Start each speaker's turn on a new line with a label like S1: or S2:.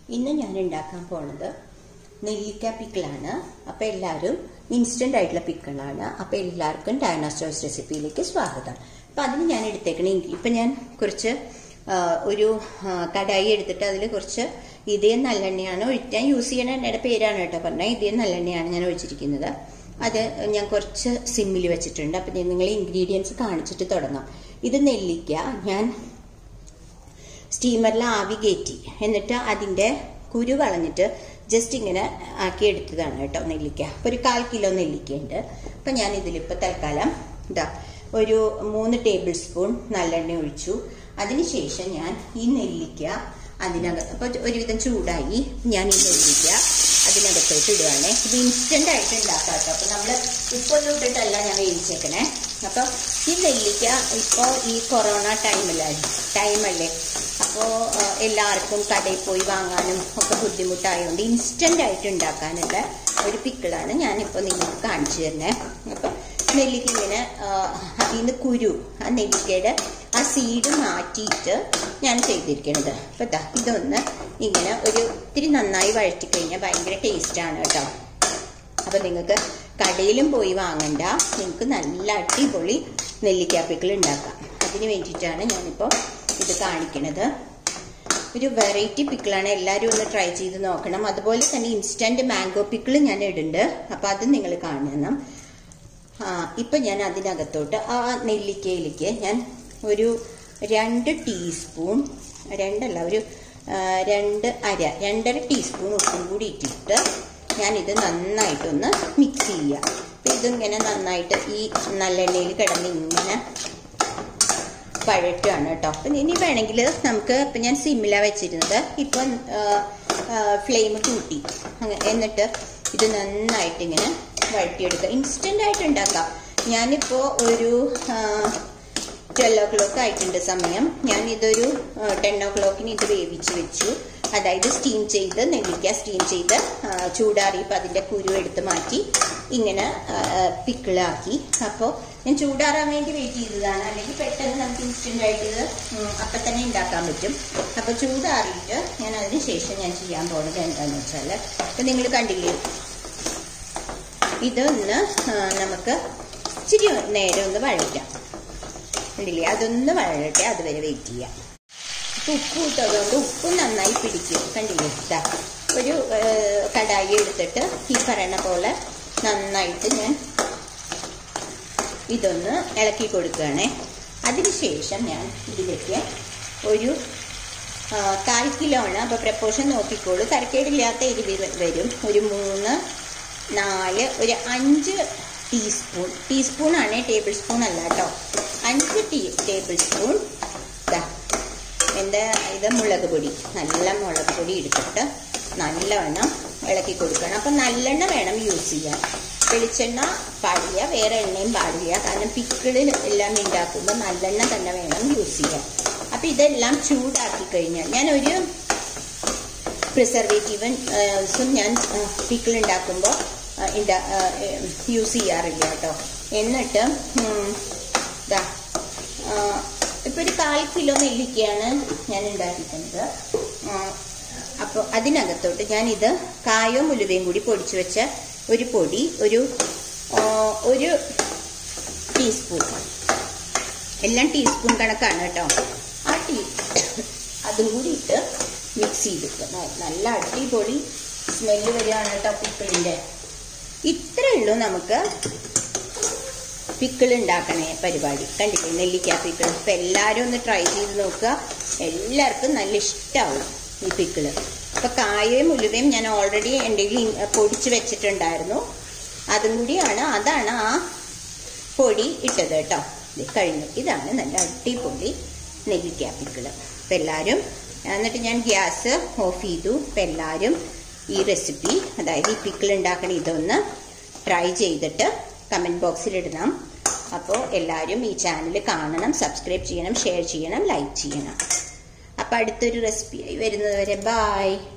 S1: ഇന്ന് ഞാൻ ഉണ്ടാക്കാൻ പോണത് നെല്ലിക്ക പിക്കിളാണ് അപ്പൊ എല്ലാവരും ഇൻസ്റ്റന്റ് ആയിട്ടുള്ള പിക്കിളാണ് അപ്പൊ എല്ലാവർക്കും ഡയനോസ്റ്റോസ് റെസിപ്പിയിലേക്ക് സ്വാഗതം അപ്പൊ അതിന് ഞാൻ എടുത്തേക്കണ ഇപ്പൊ ഞാൻ കുറച്ച് ആ, ഒരു ആ, കടായി എടുത്തിട്ട് അതിൽ കുറച്ച് ഇതേ നല്ലെണ്ണയാണ് ഒഴി- ഞാൻ യൂസ് ചെയ്യണ എണ്ണയുടെ പേരാണ് കേട്ടോ പറഞ്ഞാൽ ഇതേ നല്ലെണ്ണയാണ് ഞാൻ ഒഴിച്ചിരിക്കുന്നത് അത് ഞാൻ കുറച്ച് സിമ്മിൽ വെച്ചിട്ടുണ്ട് അപ്പം നിങ്ങൾ ഇൻഗ്രീഡിയൻസ് കാണിച്ചിട്ട് തുടങ്ങാം ഇത് നെല്ലിക്ക ഞാൻ സ്റ്റീമറിൽ ആവി കയറ്റി എന്നിട്ട് അതിൻ്റെ കുരു കളഞ്ഞിട്ട് ജസ്റ്റ് ഇങ്ങനെ ആക്കി എടുത്തതാണ് കേട്ടോ നെല്ലിക്ക അപ്പോൾ ഒരു കാൽ കിലോ നെല്ലിക്കയുണ്ട് അപ്പം ഞാൻ ഇതിലിപ്പോൾ തൽക്കാലം ഇതാ ഒരു മൂന്ന് ടേബിൾ സ്പൂൺ നല്ലെണ്ണ ഒഴിച്ചു അതിനുശേഷം ഞാൻ ഈ നെല്ലിക്ക അതിനകത്ത് അപ്പോൾ ഒരുവിധം ചൂടായി ഞാൻ ഈ നെല്ലിക്ക അതിനകത്തോട്ട് ഇടുവാണേ ഇത് ഇൻസ്റ്റന്റ് ആയിട്ട് ഉണ്ടാക്കാം കേട്ടോ അപ്പോൾ നമ്മൾ ഉപ്പൊന്നും ഇട്ടിട്ടല്ല ഞാൻ വേവിച്ചേക്കണേ അപ്പോൾ ഈ നെല്ലിക്ക ഇപ്പോൾ ഈ കൊറോണ ടൈമിലാണ് ടൈമല്ലേ അപ്പോൾ എല്ലാവർക്കും കടയിൽ പോയി വാങ്ങാനും ഒക്കെ ബുദ്ധിമുട്ടായതുകൊണ്ട് ഇൻസ്റ്റന്റ് ആയിട്ട് ഉണ്ടാക്കാനുള്ള ഒരു പിക്കിളാണ് ഞാനിപ്പോൾ നിങ്ങൾക്ക് കാണിച്ചു തരുന്നത് അപ്പോൾ നെല്ലിക്ക ഇങ്ങനെ ആ, അതിൽ നിന്ന് കുരു ആ നെല്ലിക്കയുടെ ആ സീഡ് മാറ്റിയിട്ട് ഞാൻ ചെയ്തിരിക്കുന്നത് അപ്പോൾ ദാ ഇതൊന്ന് ഇങ്ങനെ ഒരു ഇത്തിരി നന്നായി വഴറ്റി കഴിഞ്ഞാൽ ഭയങ്കര ടേസ്റ്റാണ് കേട്ടോ അപ്പം നിങ്ങൾക്ക് കടയിലും പോയി വാങ്ങണ്ട നിങ്ങൾക്ക് നല്ല അടിപൊളി നെല്ലിക്കാപ്പിക്കിൾ ഉണ്ടാക്കാം അതിന് വേണ്ടിയിട്ടാണ് ഞാനിപ്പോൾ ഇത് കാണിക്കണത് ഒരു വെറൈറ്റി പിക്കിളാണ് എല്ലാവരും ഒന്ന് ട്രൈ ചെയ്ത് നോക്കണം അതുപോലെ തന്നെ ഇൻസ്റ്റന്റ് മാംഗോ പിക്കിൾ ഞാൻ ഇടുന്നുണ്ട് അപ്പം അത് നിങ്ങൾ കാണണം ആ ഇപ്പം ഞാൻ അതിനകത്തോട്ട് ആ നെല്ലിക്കയിലേക്ക് ഞാൻ ഒരു രണ്ട് ടീസ്പൂൺ രണ്ടല്ല ഒരു ആ, രണ്ട് അര രണ്ടര ടീസ്പൂൺ ഉപ്പും കൂടി ഇട്ടിട്ട് ഞാനിത് നന്നായിട്ടൊന്ന് മിക്സ് ചെയ്യുക അപ്പം ഇതിങ്ങനെ നന്നായിട്ട് ഈ നല്ലെണ്ണയിൽ കിടന്ന് ഇങ്ങനെ പഴറ്റുകയാണ് കേട്ടോ അപ്പം ഇനി വേണമെങ്കിൽ നമുക്ക് ഇപ്പം ഞാൻ സിമ്മിലാണ് വെച്ചിരുന്നത് ഇപ്പം ഫ്ലെയിം കൂട്ടി അങ്ങ- എന്നിട്ട് ഇത് നന്നായിട്ട് ഇങ്ങനെ വഴറ്റിയെടുക്കുക ഇൻസ്റ്റൻ്റ് ആയിട്ട് ഉണ്ടാക്കാം ഞാനിപ്പോൾ ഒരു ട്വൽവ് ഓ ക്ലോക്ക് ആയിട്ടുണ്ട് സമയം ഞാൻ ഇതൊരു ടെൻ ഓ ക്ലോക്കിന് ഇത് വേവിച്ച് വെച്ചു അതായത് സ്റ്റീം ചെയ്ത് നെല്ലിക്ക സ്റ്റീം ചെയ്ത് ആ, ചൂടാറിയപ്പോൾ അതിൻ്റെ കുരു എടുത്ത് മാറ്റി ഇങ്ങനെ പിക്കിളാക്കി അപ്പോൾ ഞാൻ ചൂടാറാൻ വേണ്ടി വെയിറ്റ് ചെയ്തതാണ് അല്ലെങ്കിൽ പെട്ടെന്ന് നമുക്ക് ഇൻസ്റ്റൻ്റ് ആയിട്ട് ഇത് ഉം, അപ്പം തന്നെ ഉണ്ടാക്കാൻ പറ്റും അപ്പോൾ ചൂടാറിയിട്ട് ഞാൻ അതിന് ശേഷം ഞാൻ ചെയ്യാൻ പോകുന്നത് എന്താണെന്ന് വെച്ചാൽ ഇപ്പം നിങ്ങൾ കണ്ടില്ലേ ഇതൊന്ന് ആ, നമുക്ക് ഇച്ചിരി നേരം ഒന്ന് വഴറ്റാം കണ്ടില്ലേ അതൊന്ന് വഴട്ടെ അതുവരെ വെയിറ്റ് ചെയ്യാം ഇപ്പൊ ഉപ്പ് ഇട്ടതുകൊണ്ട് ഉപ്പ് നന്നായി പിടിക്കും കണ്ടില്ലേ ഇതാ ഒരു ആ, കടായി എടുത്തിട്ട് ഈ പറയണ പോലെ നന്നായിട്ട് ഞാൻ ഇതൊന്ന് ഇളക്കി കൊടുക്കുകയാണേ അതിനുശേഷം ഞാൻ ഇതിലേക്ക് ഒരു ആ, കാൽ കിലോ ആണ് അപ്പോൾ പ്രപ്പോർഷൻ നോക്കിക്കോളൂ തരക്കേടില്ലാത്ത എരിവ് വരും ഒരു മൂന്ന് നാല് ഒരു അഞ്ച് ടീസ്പൂൺ ടീസ്പൂൺ ആണ് ടേബിൾ സ്പൂൺ അല്ല കേട്ടോ അഞ്ച് ടീ ടേബിൾ സ്പൂൺ ഇതാ എൻ്റെ ഇത് മുളക് പൊടി നല്ല മുളക് പൊടി എടുത്തിട്ട് നല്ലവണ്ണം ഇളക്കി കൊടുക്കണം അപ്പം നല്ലെണ്ണ വേണം യൂസ് ചെയ്യാൻ വെളിച്ചെണ്ണ പാടില്ല വേറെ എണ്ണയും പാടില്ല കാരണം പിക്കിളിൽ എല്ലാം ഉണ്ടാക്കുമ്പോൾ നല്ലെണ്ണ തന്നെ വേണം യൂസ് ചെയ്യാൻ അപ്പം ഇതെല്ലാം ചൂടാക്കി കഴിഞ്ഞാൽ ഞാനൊരു പ്രിസർവേറ്റീവൻസും ഞാൻ പിക്കിൾ ഉണ്ടാക്കുമ്പോൾ യൂസ് ചെയ്യാറില്ല കേട്ടോ എന്നിട്ട് ഉം, ദാ ഇപ്പോൾ ഒരു കാൽ കിലോ നെല്ലിക്കയാണ് ഞാൻ ഉണ്ടാക്കിക്കുന്നത് അപ്പോൾ അതിനകത്തോട്ട് ഞാനിത് കായവും ഉലുവയും കൂടി പൊടിച്ചു വെച്ച ഒരു പൊടി ഒരു ആ, ഒരു ടീസ്പൂൺ എല്ലാം ടീസ്പൂൺ കണക്കാണ് കേട്ടോ ആ ടീ അതും കൂടി ഇട്ട് മിക്സ് ചെയ്തിട്ട് നല്ല അടിപൊളി സ്മെല്ല് വരികയാണ് കേട്ടോ പിക്കിളിൻ്റെ ഇത്രയേ ഉള്ളൂ നമുക്ക് പിക്കിൾ ഉണ്ടാക്കണേ പരിപാടി കണ്ടില്ലേ നെല്ലിക്ക പിക്കിൾ അപ്പം എല്ലാവരും ഒന്ന് ട്രൈ ചെയ്ത് നോക്കുക എല്ലാവർക്കും നല്ല ഇഷ്ടമാവും ഈ പിക്കിള് അപ്പം കായയും ഉലുവയും ഞാൻ ഓൾറെഡി എൻ്റെ കയ്യിൽ പൊടിച്ച് വെച്ചിട്ടുണ്ടായിരുന്നു അതും കൂടിയാണ് അതാണ് ആ പൊടി ഇട്ടത് കേട്ടോ ഇത് കഴിഞ്ഞു ഇതാണ് നല്ല അടിപൊളി നെല്ലിക്ക പിക്കിള് അപ്പം എല്ലാവരും എന്നിട്ട് ഞാൻ ഗ്യാസ് ഓഫ് ചെയ്തു അപ്പം എല്ലാവരും ഈ റെസിപ്പി അതായത് ഈ പിക്കിൾ ഉണ്ടാക്കണ ഇതൊന്ന് ട്രൈ ചെയ്തിട്ട് കമൻറ്റ് ബോക്സിൽ ഇടണം അപ്പോൾ എല്ലാവരും ഈ ചാനൽ കാണണം സബ്സ്ക്രൈബ് ചെയ്യണം ഷെയർ ചെയ്യണം ലൈക്ക് ചെയ്യണം അപ്പോൾ അടുത്തൊരു റെസിപ്പിയായി വരുന്നത് വരെ ബായ്